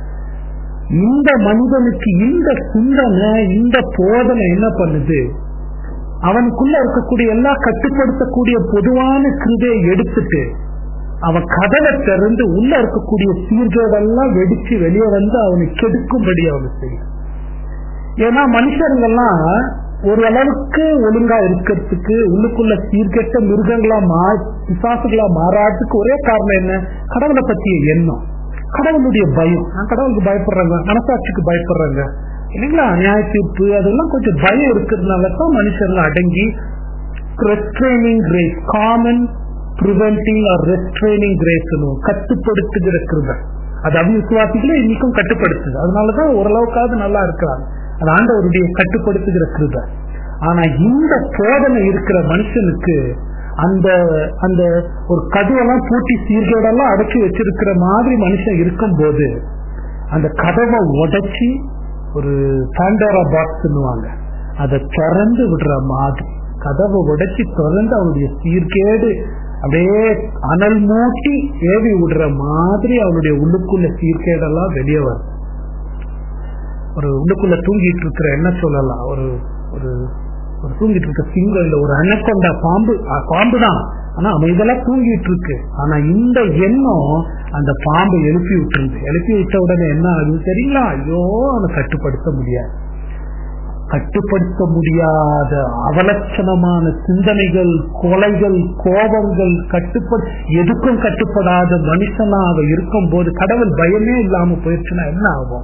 இந்த மனிதனுக்கு இந்த சிந்தனை இந்த போதனை என்ன பண்ணுது அவனுக்குள்ள இருக்கக்கூடிய எல்லா கட்டுப்படுத்தக்கூடிய பொதுவான கிருதையை எடுத்துட்டு அவன் கதவை திறந்து உள்ள இருக்கக்கூடிய சீர்கேடெல்லாம் வெடிச்சு வெளியே வந்து அவனை கெடுக்கும்படி அவனுக்கு செய்யும் ஏன்னா மனுஷருங்கெல்லாம் ஒரு அளவுக்கு ஒழுங்கா இருக்கிறதுக்கு உள்ளுக்குள்ள சீர்கெட்ட மிருகங்களா மா பிசாசுகளா மாறாதுக்கு ஒரே காரணம் என்ன கடவுளை பத்திய எண்ணம் கடவுளுடைய பயம் நான் கடவுளுக்கு பயப்படுறாங்க மனசாட்சிக்கு பயப்படுறாங்க இல்லைங்களா நியாய தீர்ப்பு அதெல்லாம் கொஞ்சம் பயம் இருக்கிறதுனால தான் மனுஷர்கள் அடங்கி restraining grace common preventing or restraining grace கட்டுப்படுத்துகிற கிருபை அது அவிசுவாசிகளே இன்னைக்கும் கட்டுப்படுத்துது அதனாலதான் ஓரளவுக்காவது நல்லா இருக்கிறாங்க அது ஆண்டவருடைய கட்டுப்படுத்துகிற கிருபை ஆனா இந்த சோதனை இருக்கிற மனுஷனுக்கு அந்த அந்த ஒரு கதவெல்லாம் பூட்டி சீர்கேடெல்லாம் அடக்கி வச்சிருக்கிற மாதிரி மனுஷன் இருக்கும் போது அந்த கதவை உடைச்சி ஒரு சாண்டோரா பாக்ஸ் அதை திறந்து விடுற மாதிரி கதவை உடைச்சி திறந்து அவனுடைய சீர்கேடு அப்படியே அனல் மூட்டி ஏவி விடுற மாதிரி அவனுடைய உள்ளுக்குள்ள சீர்கேடெல்லாம் வெளியே வரும் ஒரு உள்ளுக்குள்ள தூங்கிட்டு இருக்கிற என்ன சொல்லலாம் ஒரு ஒரு ஒரு தூங்கிட்டு இருக்க சிங்கம் இல்ல ஒரு அணக்கொண்ட பாம்பு அஹ், பாம்பு தான் ஆனா அமைதெல்லாம் தூங்கிட்டு இருக்கு ஆனா இந்த எண்ணம் அந்த பாம்பை எழுப்பி விட்டுருது எழுப்பி விட்ட உடனே என்ன ஆகுது சரிங்களா ஐயோ அவனை கட்டுப்படுத்த முடியாது கட்டுப்படுத்த முடியாத அவலட்சணமான சிந்தனைகள் கொலைகள் கோபங்கள் கட்டுப்பட எதுக்கும் கட்டுப்படாத மனுஷனாக இருக்கும் போது கடவுள் பயமே இல்லாம போயிடுச்சுன்னா என்ன ஆகும்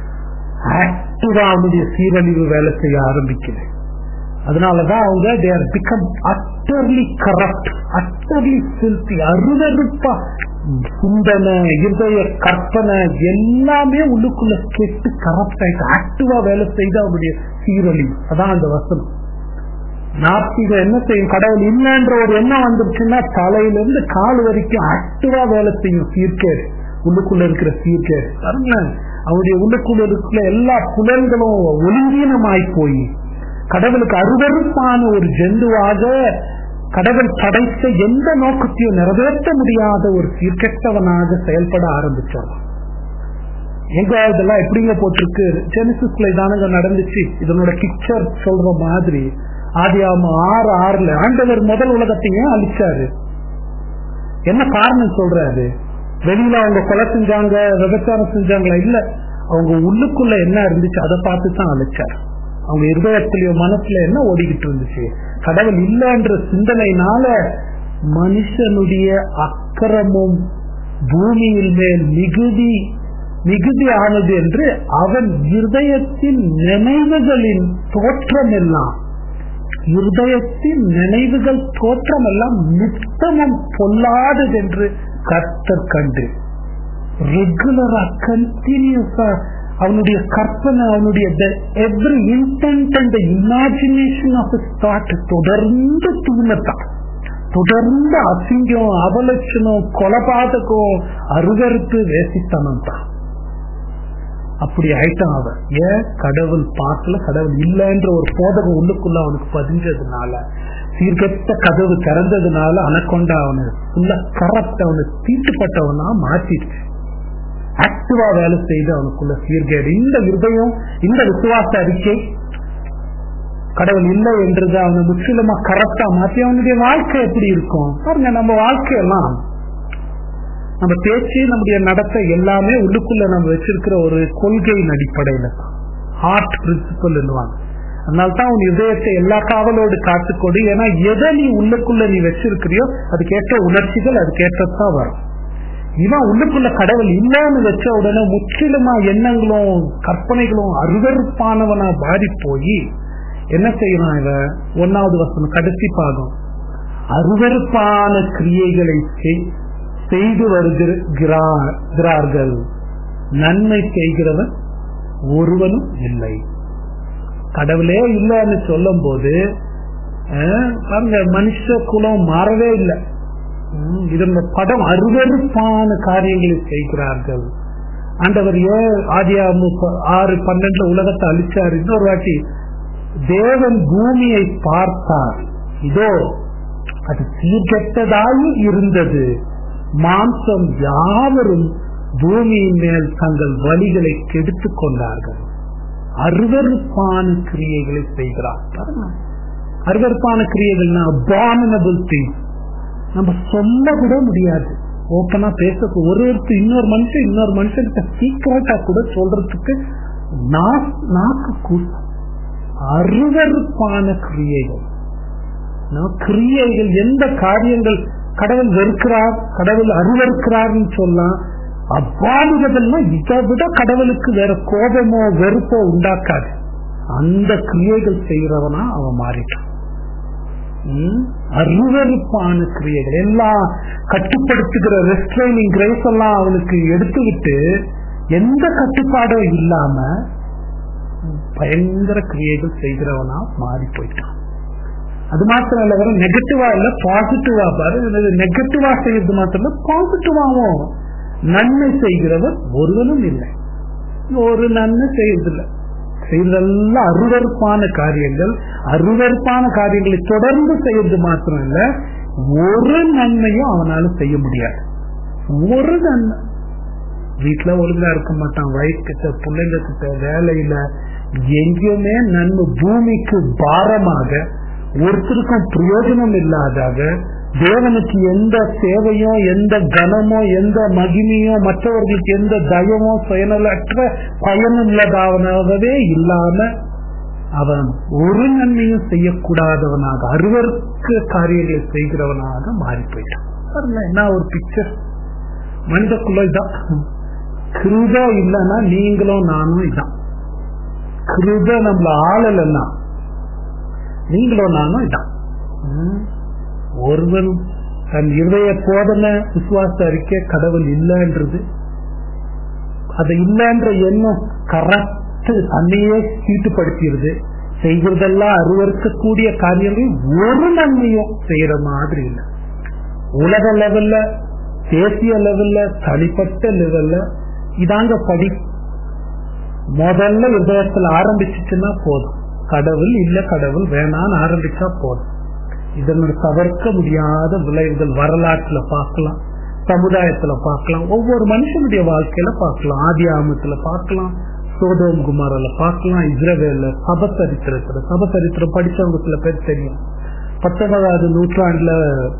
ஆக்டிவா அவனுடைய சீரழிவு வேலை செய்ய ஆரம்பிக்குது அதனாலதான் அவங்க they are become utterly corrupt utterly filthy அருவருப்பா சிந்தனை இருதய கற்பனை எல்லாமே உள்ளுக்குள்ள கெட்டு கரப்ட் ஆயிட்டு ஆக்டிவா வேலை செய்து அவருடைய சீரழிவு அதான் அந்த வசனம் நாத்திக என்ன செய்யும் கடவுள் இல்லைன்ற ஒரு எண்ணம் வந்துருச்சுன்னா தலையிலிருந்து கால் வரைக்கும் ஆக்டிவா வேலை செய்யும் சீர்கேடு உள்ளுக்குள்ள இருக்கிற சீர்கேடு பாருங்களேன் அவருடைய உள்ளுக்குள்ள இருக்கிற எல்லா புலன்களும் ஒழுங்கீனமாய் போய் கடவுளுக்கு அருவருப்பான ஒரு ஜந்துவாக கடவுள் படைத்த எந்த நோக்கத்தையும் நிறைவேற்ற முடியாத ஒரு சீர்கெட்டவனாக செயல்பட ஆரம்பிச்சான் எங்க இதெல்லாம் எப்படிங்க போட்டிருக்கு ஜெனிசிஸ்ல இதானங்க நடந்துச்சு இதனோட பிக்சர் சொல்ற மாதிரி ஆதியாம ஆறு ஆறுல ஆண்டவர் முதல் உலகத்தையும் அழிச்சாரு என்ன காரணம் சொல்றாரு வெளியில அவங்க கொலை செஞ்சாங்க விபச்சாரம் செஞ்சாங்களா இல்ல அவங்க உள்ளுக்குள்ள என்ன இருந்துச்சு அதை பார்த்து தான் அழைச்சார் அவங்க இருதயத்திலயோ மனசுல என்ன ஓடிக்கிட்டு இருந்துச்சு கடவுள் இல்லைன்ற சிந்தனையினால மனுஷனுடைய அக்கிரமும் பூமியில் மேல் மிகுதி மிகுதி ஆனது என்று அவன் இருதயத்தின் நினைவுகளின் தோற்றம் எல்லாம் இருதயத்தின் நினைவுகள் தோற்றம் எல்லாம் நித்தமும் பொல்லாதது என்று கர்த்தர் கண்டு ரெகுலரா கண்டினியூஸா அவனுடைய கற்பனை அவனுடைய every intent and imagination of thought தொடர்ந்து தூணத்தான் தொடர்ந்து அசிங்கம் அவலட்சணம் கொலபாதகம் அருவறுப்பு வேசித்தனம் தான் அப்படி ஆயிட்டான் அவன் ஏன் கடவுள் பார்க்கல கடவுள் இல்லைன்ற ஒரு போதகம் உள்ளுக்குள்ள அவனுக்கு பதிஞ்சதுனால சீர்கெட்ட கதவு திறந்ததுனால அனக்கொண்டா அவனு ஃபுல்லா கரப்ட் அவனு தீட்டுப்பட்டவனா மாத்திடுச்சு ஆக்டிவா வேலை செய்து அவனுக்குள்ள சீர்கேடு இந்த இருதயம் இந்த விசுவாச அறிக்கை கடவுள் இல்லை என்றது அவனை முற்றிலுமா கரெக்டா மாத்தி அவனுடைய வாழ்க்கை எப்படி இருக்கும் பாருங்க நம்ம வாழ்க்கையெல்லாம் நம்ம பேச்சு நம்முடைய நடத்தை எல்லாமே உள்ளுக்குள்ள நம்ம வச்சிருக்கிற ஒரு கொள்கையின் அடிப்படையில ஹார்ட் பிரின்சிபல் என்னவாங்க அதனால்தான் உன் இதயத்தை எல்லா காவலோடு காத்துக்கொடு ஏன்னா எதை நீ உள்ளுக்குள்ள நீ வச்சிருக்கிறியோ அதுக்கேற்ற உணர்ச்சிகள் அதுக்கேற்றதான் வரும் இவன் உள்ளுக்குள்ள கடவுள் இல்லைன்னு வச்ச உடனே முற்றிலுமா எண்ணங்களும் கற்பனைகளும் அருவறுப்பானவனா மாறி போய் என்ன செய்யறான் இவன் ஒன்னாவது வசனம் கடைசி பாகம் அருவறுப்பான கிரியைகளை செய்து வருகிறார்கள் நன்மை செய்கிறவன் ஒருவனும் இல்லை கடவுளே இல்லைன்னு சொல்லும் போது பாருங்க மனுஷ குலம் மாறவே இல்லை இதன் படம் அருவறுப்பான காரியங்களை செய்கிறார்கள் ஆண்டவர் ஏன் ஆதியா ஆறு பன்னெண்டுல உலகத்தை அழிச்சார் இன்னொரு வாட்டி தேவன் பூமியை பார்த்தார் இதோ அது சீர்கெட்டதாய் இருந்தது மாம்சம் யாவரும் பூமியின் மேல் தங்கள் வழிகளை கெடுத்துக் கொண்டார்கள் அருவறுப்பான கிரியைகளை செய்கிறார் அருவறுப்பான கிரியைகள்னா அபாமினபிள் திங் நம்ம சொல்ல கூட முடியாது ஓப்பனா பேச ஒரு ஒருத்தர் இன்னொரு மனுஷன் இன்னொரு மனுஷன்கிட்ட சீக்கிரட்டா கூட சொல்றதுக்கு நாக்கு கூட்டம் அருவறுப்பான கிரியைகள் கிரியைகள் எந்த காரியங்கள் கடவுள் வெறுக்கிறார் கடவுள் அருவறுக்கிறார்னு சொல்லலாம் அவ்வாறுவதெல்லாம் இதை விட கடவுளுக்கு வேற கோபமோ வெறுப்போ உண்டாக்காது அந்த கிரியைகள் செய்யறவனா அவன் மாறிட்டான் அருவறுப்பான கிரியைகள் எல்லாம் கட்டுப்படுத்துகிற ரெஸ்ட்ரைனிங் கிரேஸ் எல்லாம் அவனுக்கு எடுத்து விட்டு எந்த கட்டுப்பாடும் இல்லாம பயங்கர கிரியைகள் செய்கிறவனா மாறி போயிட்டான் அது மாத்திரம் இல்ல வர நெகட்டிவா இல்ல பாசிட்டிவா பாரு நெகட்டிவா செய்யறது மாத்திரம் இல்ல பாசிட்டிவாவும் நன்மை செய்கிறவர் ஒருவனும் இல்லை ஒரு நன்மை செய்யறதில்லை செய்யறதெல்லாம் அருவறுப்பான காரியங்கள் அருவறுப்பான காரியங்களை தொடர்ந்து செய்யறது மாத்திரம் இல்ல ஒரு நன்மையும் அவனால செய்ய முடியாது ஒரு நன்மை வீட்டுல ஒழுங்கா இருக்க மாட்டான் வயசு கிட்ட பிள்ளைங்க கிட்ட வேலையில எங்கேயுமே நன்மை பூமிக்கு பாரமாக ஒருத்தருக்கும் பிரயோஜனம் இல்லாதாக தேவனுக்கு எந்த சேவையோ எந்த கனமோ எந்த மகிமையோ மற்றவர்களுக்கு எந்த தயமோ சுயநலற்ற பயனுள்ளதாகவே இல்லாம அவன் ஒரு நன்மையும் செய்யக்கூடாதவனாக அருவருக்கு காரியங்களை செய்கிறவனாக மாறி போயிட்டான் பாருங்க என்ன ஒரு பிக்சர் மனிதக்குள்ள இதான் கிருத இல்லைன்னா நீங்களும் நானும் இதான் கிருத நம்மள ஆளலைன்னா நீங்களும் நானும் இதான் ம். ஒருவன் தன் இருதய போதனை விசுவாச அறிக்கை கடவுள் இல்லைன்றது அது இல்லைன்ற எண்ணம் கரெக்ட் தன்னையே சீட்டுப்படுத்திடுது செய்கிறதெல்லாம் அருவருக்கக்கூடிய காரியங்கள் ஒரு நன்மையும் செய்யற மாதிரி இல்லை உலக லெவல்ல தேசிய லெவல்ல தனிப்பட்ட லெவல்ல இதாங்க படி முதல்ல இதயத்துல ஆரம்பிச்சுச்சுன்னா போதும் கடவுள் இல்ல கடவுள் வேணான்னு ஆரம்பிச்சா போதும் இதனோட தவிர்க்க முடியாத விளைவுகள் வரலாற்றுல பார்க்கலாம் சமுதாயத்துல பார்க்கலாம் ஒவ்வொரு மனுஷனுடைய வாழ்க்கையில பார்க்கலாம் ஆதி ஆமத்துல பார்க்கலாம் சோதோம் குமாரில பார்க்கலாம் இஸ்ரவேல சபசரித்திரத்துல சபசரித்திரம் படிச்சவங்க சில பேர் தெரியும் பத்தொன்பதாவது நூற்றாண்டுல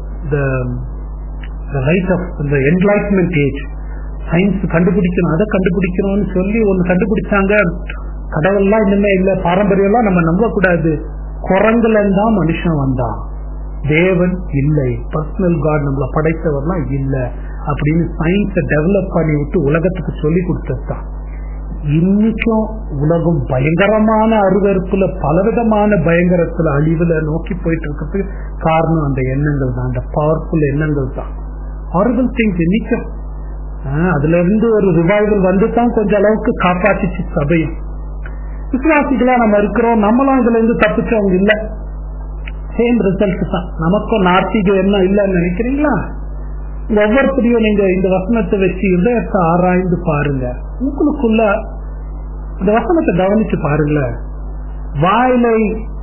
ரைட் ஆஃப் இந்த என்லைட்மெண்ட் ஏஜ் சயின்ஸ் கண்டுபிடிக்கணும் அதை கண்டுபிடிக்கணும்னு சொல்லி ஒன்னு கண்டுபிடிச்சாங்க கடவுள்லாம் இனிமே இல்ல பாரம்பரியம்லாம் நம்ம நம்ப கூடாது குரங்குல தான் மனுஷன் வந்தான் தேவன் இல்லை பர்சனல் காட் நம்மள படைத்தவர்லாம் இல்ல அப்படின்னு சயின்ஸை டெவலப் பண்ணி விட்டு உலகத்துக்கு சொல்லி கொடுத்ததுதான் இன்னைக்கும் உலகம் பயங்கரமான அருவறுப்புல பலவிதமான பயங்கரத்துல அழிவுல நோக்கி போயிட்டு இருக்கிறதுக்கு காரணம் அந்த எண்ணங்கள் தான் அந்த பவர்ஃபுல் எண்ணங்கள் தான் ஹாரிபிள் திங்ஸ் இன்னைக்கும் ஆஹ் அதுல இருந்து ஒரு ரிவைவல் வந்து தான் கொஞ்ச அளவுக்கு காப்பாற்றிச்சு சபையும் விசுவாசிகளா நம்ம இருக்கிறோம் நம்மளும் இதுல இருந்து தப்பிச்சவங்க இல்ல சேம் ரிசல்ட் தான் நமக்கும் நார்த்திக எண்ணம் இல்லைன்னு நினைக்கிறீங்களா ஒவ்வொருத்தரையும் நீங்க இந்த வசனத்தை வச்சு இதயத்தை ஆராய்ந்து பாருங்க உங்களுக்குள்ள இந்த வசனத்தை கவனிச்சு பாருங்க வாயிலை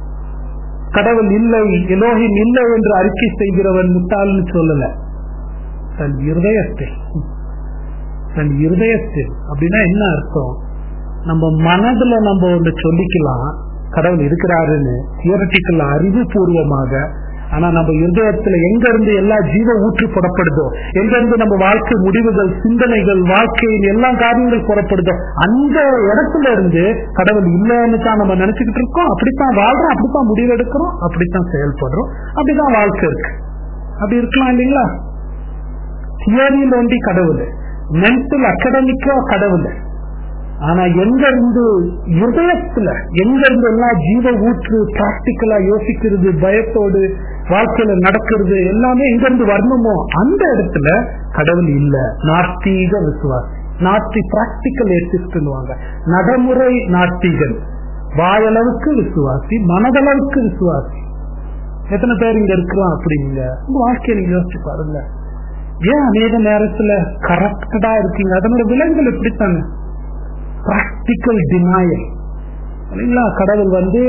கடவுள் இல்லை எலோகின் இல்லை என்று அறிக்கை செய்கிறவன் முட்டாள்னு சொல்லல தன் இருதயத்தை தன் இருதயத்தில் அப்படின்னா என்ன அர்த்தம் நம்ம மனதுல நம்ம ஒண்ணு சொல்லிக்கலாம் கடவுள் இருக்கிறாருன்னு தியரட்டிக்கல் அறிவு பூர்வமாக ஆனா நம்ம இருதயத்துல எங்க இருந்து எல்லா ஜீவ ஊற்று புறப்படுதோ எங்க இருந்து நம்ம வாழ்க்கை முடிவுகள் சிந்தனைகள் வாழ்க்கையின் எல்லா காரியங்கள் புறப்படுதோ அந்த இடத்துல இருந்து கடவுள் இல்லைன்னு தான் நம்ம நினைச்சுக்கிட்டு இருக்கோம் அப்படித்தான் வாழ்றோம் அப்படித்தான் முடிவு எடுக்கிறோம் அப்படித்தான் செயல்படுறோம் அப்படிதான் வாழ்க்கை இருக்கு அப்படி இருக்கலாம் இல்லைங்களா தியரியில் ஒண்டி கடவுள் மென்டல் அகடமிக்கா கடவுள் ஆனா எங்க இருந்து இதயத்துல எங்க இருந்து எல்லாம் ஜீவ ஊற்று பிராக்டிக்கலா யோசிக்கிறது பயத்தோடு வாழ்க்கையில நடக்கிறது எல்லாமே எங்க இருந்து வரணுமோ அந்த இடத்துல கடவுள் இல்ல நாஸ்தீக விசுவாசி நாஸ்தி பிராக்டிக்கல் ஏசிஸ்டுவாங்க நடைமுறை நாஸ்திகன் வாயளவுக்கு விசுவாசி மனதளவுக்கு விசுவாசி எத்தனை பேர் இங்க இருக்கலாம் அப்படிங்க உங்க வாழ்க்கையை நீங்க யோசிச்சு பாருங்க ஏன் அநேக நேரத்துல கரெக்டடா இருக்கீங்க அதனோட விலங்குகள் எப்படித்தானே பிராக்டிக்கல் டினாயல் இல்லைங்களா கடவுள் வந்து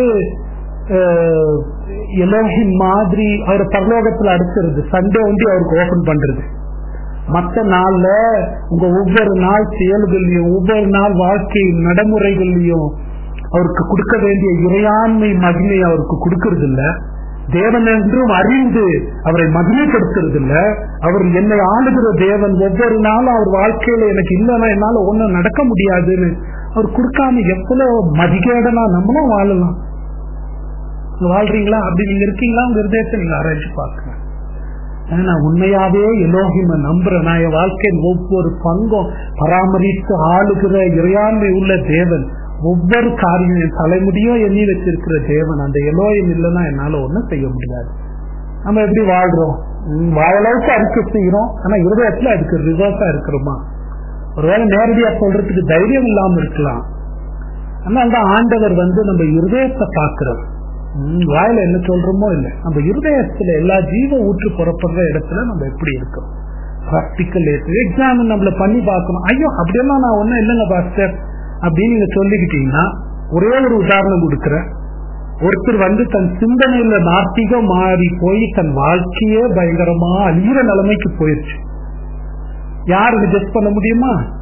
எலோகின் மாதிரி அவர் பரலோகத்துல அடிச்சிருது சண்டே ஒண்டி அவருக்கு ஓபன் பண்றது மற்ற நாள்ல உங்க ஒவ்வொரு நாள் செயல்கள்லயும் ஒவ்வொரு நாள் வாழ்க்கை நடைமுறைகள்லயும் அவருக்கு கொடுக்க வேண்டிய இறையாண்மை மகிமை அவருக்கு கொடுக்கறது இல்ல தேவன் என்றும் அறிந்து அவரை மகிமைப்படுத்துறது இல்ல அவர் என்னை ஆளுகிற தேவன் ஒவ்வொரு நாளும் அவர் வாழ்க்கையில எனக்கு இல்லைன்னா என்னால ஒண்ணும் நடக்க முடியாதுன்னு அவர் கொடுக்காம எவ்வளவு மதிகேடனா நம்மளும் வாழலாம் வாழ்றீங்களா அப்படி நீங்க இருக்கீங்களா உங்க இருதயத்தை நீங்க ஆராய்ச்சி பாக்குங்க நான் உண்மையாவே எலோகிம நம்புறேன் நான் என் வாழ்க்கையின் ஒவ்வொரு பங்கும் பராமரித்து ஆளுகிற இறையாண்மை உள்ள தேவன் ஒவ்வொரு காரியம் என் தலைமுடியும் எண்ணி வச்சிருக்கிற தேவன் அந்த எலோயம் இல்லைன்னா என்னால ஒண்ணும் செய்ய முடியாது நம்ம எப்படி வாழ்றோம் வாழளவுக்கு அறிக்கை செய்யறோம் ஆனா இருதயத்துல அதுக்கு ரிவர்ஸா இருக்கிறோமா ஒருவேளை நேரடியா சொல்றதுக்கு தைரியம் இல்லாம இருக்கலாம் அதனால்தான் ஆண்டவர் வந்து நம்ம இருதயத்தை பாக்குறோம் வாயில என்ன சொல்றோமோ இல்லை நம்ம இருதயத்துல எல்லா ஜீவ ஊற்று புறப்படுற இடத்துல நம்ம எப்படி இருக்கோம் பிராக்டிக்கல் எக்ஸாம் நம்மள பண்ணி பார்க்கணும் ஐயோ அப்படியெல்லாம் நான் ஒன்னும் இல்லைங்க பாஸ்டர் அப்படின்னு நீங்க சொல்லிக்கிட்டீங்கன்னா ஒரே ஒரு உதாரணம் கொடுக்குறேன் ஒருத்தர் வந்து தன் சிந்தனையில நாத்திகம் மாறி போய் தன் வாழ்க்கையே பயங்கரமா அழிகிற நிலைமைக்கு போயிருச்சு யாருக்கு ஜஸ்ட் பண்ண முடியுமா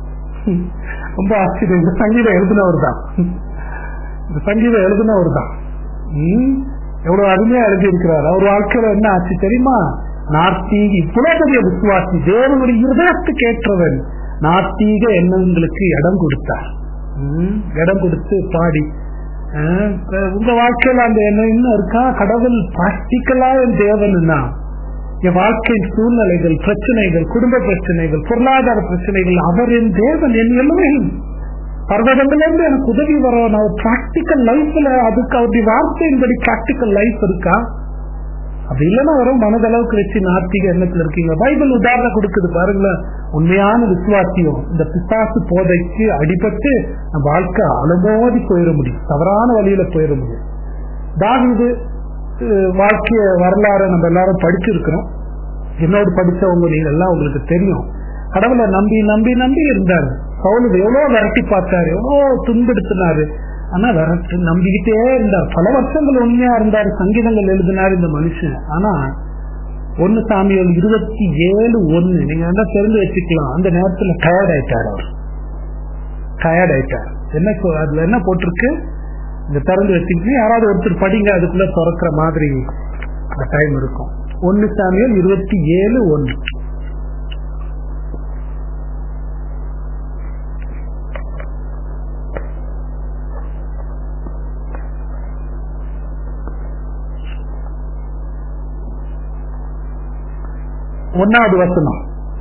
ரொம்ப ஆச்சரியம் இந்த சங்கீதம் எழுதினவர் தான் இந்த சங்கீதம் எழுதினவர் தான் ம், எவ்வளவு அருமையா எழுதி இருக்கிறார் அவர் வாழ்க்கையில என்ன ஆச்சு தெரியுமா நார்த்தீக இவ்வளவு பெரிய விசுவாசி தேவனுடைய இருதயத்துக்கு ஏற்றவன் நார்த்தீக எண்ணங்களுக்கு இடம் கொடுத்தார் ம், இடம் கொடுத்து பாடி அஹ், உங்க வாழ்க்கையில அந்த எண்ணம் இன்னும் இருக்கா கடவுள் பிராக்டிக்கலா என் தேவன்னா என் வாழ்க்கையின் சூழ்நிலைகள் பிரச்சனைகள் குடும்ப பிரச்சனைகள் பொருளாதார பிரச்சனைகள் அவர் என் தேவன் என் எல்லாமே பர்வதங்கள்ல இருந்து எனக்கு உதவி வரும் நான் பிராக்டிக்கல் லைஃப்ல அதுக்கு அவருடைய வார்த்தையின்படி பிராக்டிக்கல் லைஃப் இருக்கா அப்படி இல்லைன்னா வரும் மனதளவுக்கு வச்சு நாத்திக எண்ணத்துல இருக்கீங்க பைபிள் உதாரணம் கொடுக்குது பாருங்களேன் உண்மையான விசுவாசியம் இந்த பிசாசு போதைக்கு அடிபட்டு நம்ம வாழ்க்கை அனுபவதி போயிட முடியும் தவறான வழியில போயிட முடியும் தாவீது அஹ், வாழ்க்கைய வரலாறு நம்ம எல்லாரும் படிச்சிருக்கிறோம் என்னோடு படிச்சவங்க நீங்க எல்லாம் உங்களுக்கு தெரியும் கடவுளை நம்பி நம்பி நம்பி இருந்தாரு பவுலுக்கு எவ்வளவு விரட்டி பார்த்தாரு எவ்வளவு துன்பெடுத்தினாரு ஆனா விரட்டு நம்பிக்கிட்டே இருந்தார் பல வருஷங்கள் உண்மையா இருந்தாரு சங்கீதங்கள் எழுதினார் இந்த மனுஷன் ஆனா ஒன்னு சாமியல் இருபத்தி ஏழு ஒண்ணு நீங்க என்ன தெரிஞ்சு வச்சுக்கலாம் அந்த நேரத்துல டயர்ட் ஆயிட்டார் அவர் டயர்ட் ஆயிட்டார் என்ன சொ- அதுல என்ன போட்டிருக்கு இந்த திறந்து வச்சுக்கிட்டு யாராவது ஒருத்தர் படிங்க அதுக்குள்ள திறக்கிற மாதிரி டைம் இருக்கும் ஒன்னு சாமியல் இருபத்தி ஏழு ஒன்னு ஒன்னாவது வசனம்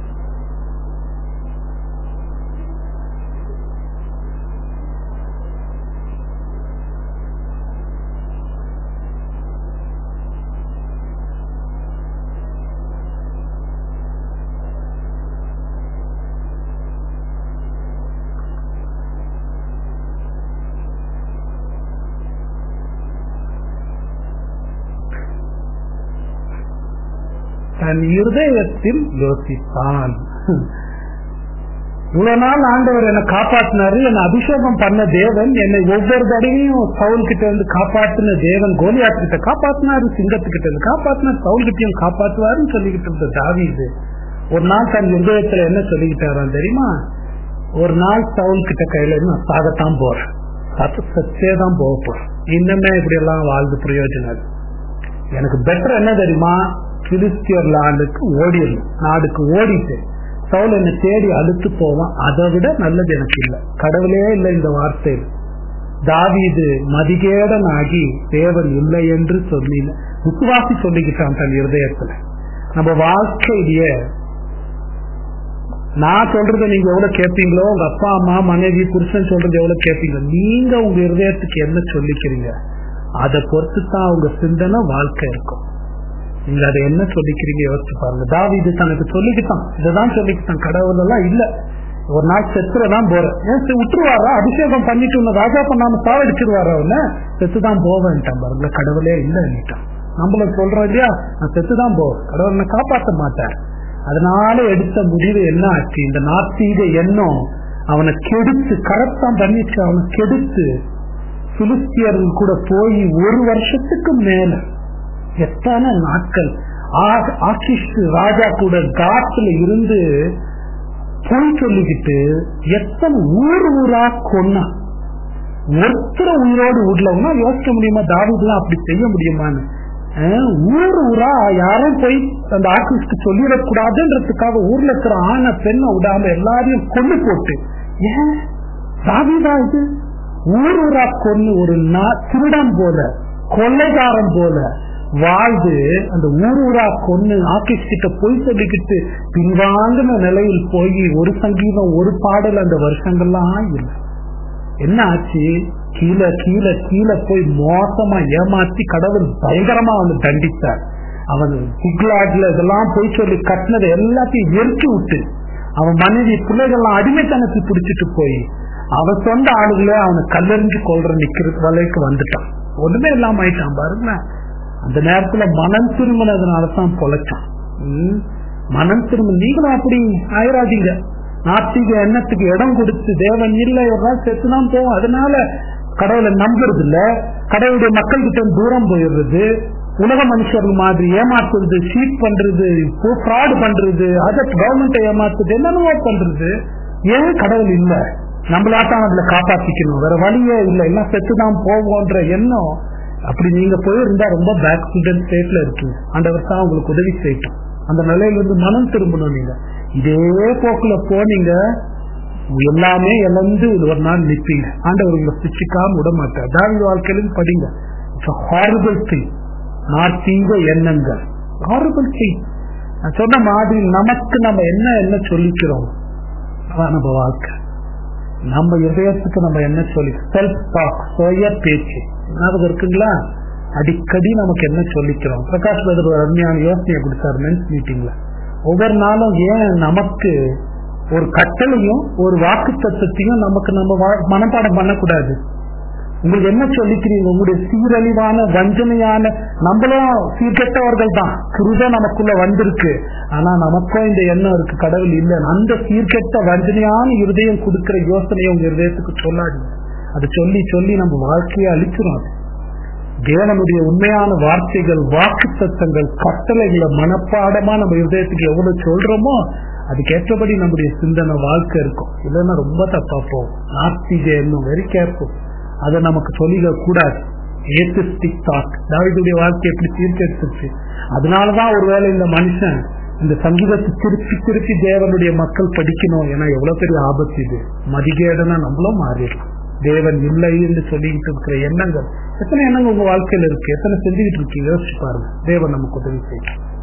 தன் இருதயத்தில் யோசித்தான் இவ்வளவு நாள் ஆண்டவர் என்னை காப்பாத்தினாரு என்னை அபிஷேகம் பண்ண தேவன் என்னை ஒவ்வொரு தடவையும் சவுல் கிட்ட இருந்து காப்பாத்தின தேவன் கோலியாத்து கிட்ட காப்பாத்தினாரு சிங்கத்துக்கிட்ட இருந்து காப்பாத்தினார் சவுல் கிட்டையும் காப்பாத்துவாருன்னு சொல்லிக்கிட்டு இருந்த தாவீது ஒரு நாள் தன் இருதயத்துல என்ன சொல்லிக்கிட்டாராம் தெரியுமா ஒரு நாள் சவுல் கிட்ட கையில இருந்து நான் சாகத்தான் போறேன் சத்து சத்தே தான் போக போறேன் இன்னமே இப்படி எல்லாம் வாழ்ந்து பிரயோஜனம் இல்லை. எனக்கு பெட்டர் என்ன தெரியுமா பிலிஸ்தியர் லாண்டுக்கு ஓடிடணும் நாடுக்கு ஓடிட்டு சவுல் என்னை தேடி அழுத்து போவான் அதை விட நல்லது எனக்கு இல்லை கடவுளே இல்லை இந்த வார்த்தை தாவீது மதிகேடன் ஆகி தேவன் இல்லை என்று சொல்லி விசுவாசி சொல்லிக்கிட்டான் தன் இருதயத்துல நம்ம வாழ்க்கையிலேயே நான் சொல்றதை நீங்க எவ்வளவு கேட்பீங்களோ உங்க அப்பா அம்மா மனைவி புருஷன் சொல்றது எவ்வளவு கேட்பீங்க நீங்க உங்க இருதயத்துக்கு என்ன சொல்லிக்கிறீங்க அதை பொறுத்து தான் உங்க சிந்தனை வாழ்க்கை இருக்கும் நீங்க அதை என்ன சொல்லிக்கிறீங்க யோசிச்சு பாருங்க தாவீது தனக்கு சொல்லிக்கிட்டான் இதைதான் சொல்லிக்கிட்டான் கடவுள் எல்லாம் இல்ல ஒரு நாள் செத்துறதான் போறேன் ஏன் சரி, விட்டுருவாரா அபிஷேகம் பண்ணிட்டு உன்னை ராஜா பண்ணாம சாவடிச்சிருவாரா அவன செத்துதான் போவேன்ட்டான் பாருங்க கடவுளே இல்லைன்னுட்டான் நம்மள சொல்றோம் இல்லையா நான் செத்துதான் போவேன் கடவுள் என்னை காப்பாற்ற மாட்டார் அதனால எடுத்த முடிவு என்ன ஆச்சு இந்த நாத்தீக எண்ணம் அவனை கெடுத்து கரத்தான் பண்ணிச்சு அவனை கெடுத்து பிலிஸ்தியர்கள் கூட போய் ஒரு வருஷத்துக்கு மேல எத்தனை நாட்கள் ஆ- ஆக்கிஷ் ராஜா கூட காட்டுல இருந்து பொய் சொல்லிக்கிட்டு எத்தனை ஊர் ஊரா கொன்னா ஒருத்தர உயிரோடு விடலன்னா யோசிக்க முடியுமா தாவூதுலாம் அப்படி செய்ய முடியுமான்னு அஹ், ஊர் ஊரா யாரும் போய் அந்த ஆக்கிஸ்க்கு சொல்லிடக்கூடாதுன்றதுக்காக ஊர்ல இருக்கிற ஆணை பெண்ணை விடாம எல்லாரையும் கொண்டு போட்டு ஏன் தாவிதா இது ஊர் ஊரா கொண்டு ஒரு நா- திருடன் போல கொள்ளைகாரன் போல வாழ்ந்து அந்த ஊர் ஊரா கொண்டு ஆபீஸ் கிட்ட போய் சொல்லிக்கிட்டு பின்வாங்கின நிலையில் போய் ஒரு சங்கீதம் ஒரு பாடல் அந்த வருஷங்கள்லாம் இல்லை என்ன ஆச்சு கீழே கீழே கீழே போய் மோசமா ஏமாத்தி கடவுள் பயங்கரமா அவனை தண்டித்தார் அவன் குக்லாட்ல இதெல்லாம் போய் சொல்லி கட்டினதை எல்லாத்தையும் வெறுக்கி விட்டு அவன் மனைவி பிள்ளைகள்லாம் அடிமைத்தனத்தை பிடிச்சிட்டு போய் அவன் சொந்த ஆளுகளே அவனை கல்லறிஞ்சு கொள்ற நிக்கிற வலைக்கு வந்துட்டான் ஒண்ணுமே இல்லாம ஆயிட்டான் பாருங்களேன் அந்த நேரத்துல மனம் திரும்பினதுனாலதான் பொழைச்சான் ம். மனம் திரும்ப நீங்களும் அப்படி ஆயிராதீங்க நாத்திக எண்ணத்துக்கு இடம் கொடுத்து தேவன் இல்லை ஒரு நாள் செத்துதான் போவோம் அதனால கடவுளை நம்புறது இல்ல கடவுளுடைய மக்கள் கிட்ட தூரம் போயிடுறது உலக மனுஷர்கள் மாதிரி ஏமாத்துறது சீட் பண்றது ஃப்ராட் பண்றது அதை கவர்மெண்ட் ஏமாத்துறது என்னென்னவோ பண்றது ஏன் கடவுள் இல்ல நம்மளாத்தான் நம்மள காப்பாத்திக்கணும் வேற வழியே இல்ல எல்லாம் செத்துதான் போவோன்ற எண்ணம் அப்படி நீங்க போயிருந்தா ரொம்ப பேக் ஸ்டேட்ல இருக்கீங்க ஆண்டவர் தான் உங்களுக்கு உதவி செய்யட்டும் அந்த நிலையில இருந்து மனம் திரும்பணும் நீங்க இதே போக்குல போனீங்க எல்லாமே இழந்து ஒரு நாள் நிப்பீங்க ஆண்டவர் உங்களை சிச்சிக்காம விட மாட்டார் தாவி வாழ்க்கையிலும் படிங்க ஹாரிபிள் திங் நாட் தீங்க எண்ணங்கள் ஹாரிபிள் திங் நான் சொன்ன மாதிரி நமக்கு நம்ம என்ன என்ன சொல்லிக்கிறோம் அதான் நம்ம வாழ்க்கை நம்ம இதயத்துக்கு நம்ம என்ன சொல்லி செல்ஃப் டாக் சுய பேச்சு ஞாபகம் இருக்குங்களா அடிக்கடி நமக்கு என்ன சொல்லிக்கிறோம் பிரகாஷ் பிரதர் ஒரு அருமையான யோசனையை கொடுத்தாரு மென்ஸ் மீட்டிங்ல ஒவ்வொரு நாளும் ஏன் நமக்கு ஒரு கட்டளையும் ஒரு வாக்கு தத்துவத்தையும் நமக்கு நம்ம வா- மனப்பாடம் பண்ணக்கூடாது உங்களுக்கு என்ன சொல்லிக்கிறீங்க உங்களுடைய சீரழிவான வஞ்சனையான நம்மளும் சீர்கெட்டவர்கள் தான் கிருத நமக்குள்ள வந்திருக்கு ஆனா நமக்கும் இந்த எண்ணம் இருக்கு கடவுள் இல்ல அந்த சீர்கெட்ட வஞ்சனையான இருதயம் கொடுக்கிற யோசனையை உங்க இருதயத்துக்கு சொல்லாதீங்க அது சொல்லி சொல்லி நம்ம வாழ்க்கையை அழிக்கிறோம் அது தேவனுடைய உண்மையான வார்த்தைகள் வாக்கு தத்தங்கள் கட்டளைகளை மனப்பாடமா நம்ம இருதயத்துக்கு எவ்வளவு சொல்றோமோ அதுக்கேற்றபடி நம்முடைய சிந்தனை வாழ்க்கை இருக்கும் இல்லைன்னா ரொம்ப தப்பா போகும் நாஸ்திக எண்ணம் வெரி கேர்ஃபுல் அதை நமக்கு சொல்லிட கூடாது ஏத்திஸ்டிக் தாட் தாவிதுடைய வாழ்க்கை எப்படி தீர்க்கெடுத்துச்சு அதனாலதான் ஒருவேளை இந்த மனுஷன் இந்த சங்கீதத்தை திருப்பி திருப்பி தேவனுடைய மக்கள் படிக்கணும் ஏன்னா எவ்வளவு பெரிய ஆபத்து இது மதிகேடனா நம்மளும் மாறிடலாம் தேவன் இல்லை என்று சொல்லிக்கிட்டு இருக்கிற எண்ணங்கள் எத்தனை எண்ணங்கள் உங்க வாழ்க்கையில இருக்கு எத்தனை செஞ்சுக்கிட்டு இருக்கீங்க யோசிச்சு பாருங்க தேவன் நமக்கு உதவி செய்யும்